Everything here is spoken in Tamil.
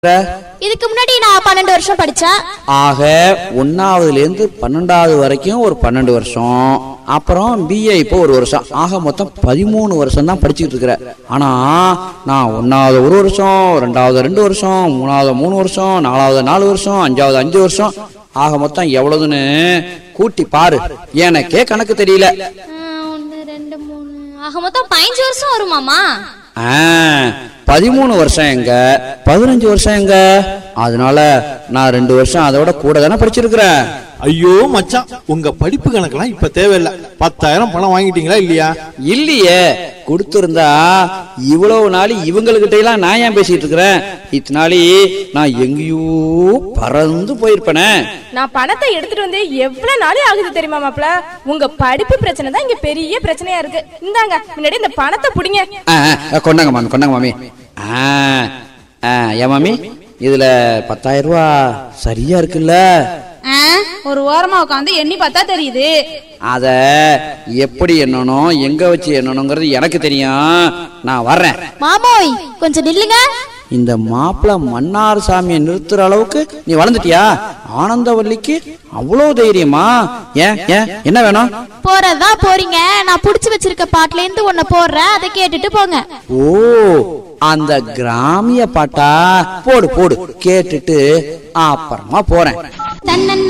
இதுக்கு முன்னாடி நான் பன்னெண்டு வருஷம் படிச்சேன் ஆக ஒன்னாவதுல இருந்து பன்னெண்டாவது வரைக்கும் ஒரு பன்னெண்டு வருஷம் அப்புறம் பிஏ இப்போ ஒரு வருஷம் ஆக மொத்தம் பதிமூணு வருஷம் தான் படிச்சுக்கிட்டு இருக்கிற ஆனா நான் ஒன்னாவது ஒரு வருஷம் ரெண்டாவது ரெண்டு வருஷம் மூணாவது மூணு வருஷம் நாலாவது நாலு வருஷம் அஞ்சாவது அஞ்சு வருஷம் ஆக மொத்தம் எவ்வளவுன்னு கூட்டி பாரு எனக்கே கணக்கு தெரியல ஒன்று ரெண்டு மூணு ஆக மொத்தம் பதினஞ்சு வருஷம் வருமாமா ஆ, பதிமூணு வருஷம் எங்க பதினஞ்சு வருஷம் எங்க அதனால நான் ரெண்டு வருஷம் அதோட கூட தானே படிச்சிருக்கிறேன் ஐயோ மச்சான் உங்க படிப்பு கணக்கெல்லாம் இப்ப தேவையில்ல பத்தாயிரம் பணம் வாங்கிட்டீங்களா இல்லையா இல்லையே கொடுத்திருந்தா இவ்வளவு நாள் இவங்ககிட்ட எல்லாம் நான் ஏன் பேசிட்டு இருக்கிறேன் இத்தனாளி நான் எங்கேயோ பறந்து போயிருப்பேனே நான் பணத்தை எடுத்துட்டு வந்து எவ்வளவு நாளே ஆகுது தெரியுமா மாப்ள உங்க படிப்பு பிரச்சனை தான் இங்க பெரிய பிரச்சனையா இருக்கு இந்தாங்க முன்னாடி இந்த பணத்தை புடிங்க ஆ, ஆ, கொண்டாங்க மாமி கொண்டாங்க மாமி ஆ, ஆ, ஏன் மாமி இதுல பத்தாயிரம் ரூபா சரியா இருக்குல்ல ஆ, ஒரு ஓரமா உட்காந்து எண்ணி பார்த்தா தெரியுது அத எப்படி எண்ணணும் எங்க வச்சு எண்ணணுங்கிறது எனக்கு தெரியும் நான் வர்றேன் மாமோய் கொஞ்சம் நில்லுங்க இந்த மாப்பிள மன்னார் சாமியை நிறுத்துற அளவுக்கு நீ வளர்ந்துட்டியா ஆனந்தவல்லிக்கு அவ்வளவு தைரியமா ஏன் ஏன் என்ன வேணும் போறதா போறீங்க நான் புடிச்சு வச்சிருக்க பாட்டுல இருந்து ஒண்ணு போடுறேன் அதை கேட்டுட்டு போங்க ஓ அந்த கிராமிய பாட்டா போடு போடு கேட்டுட்டு அப்புறமா போறேன் தன்னன்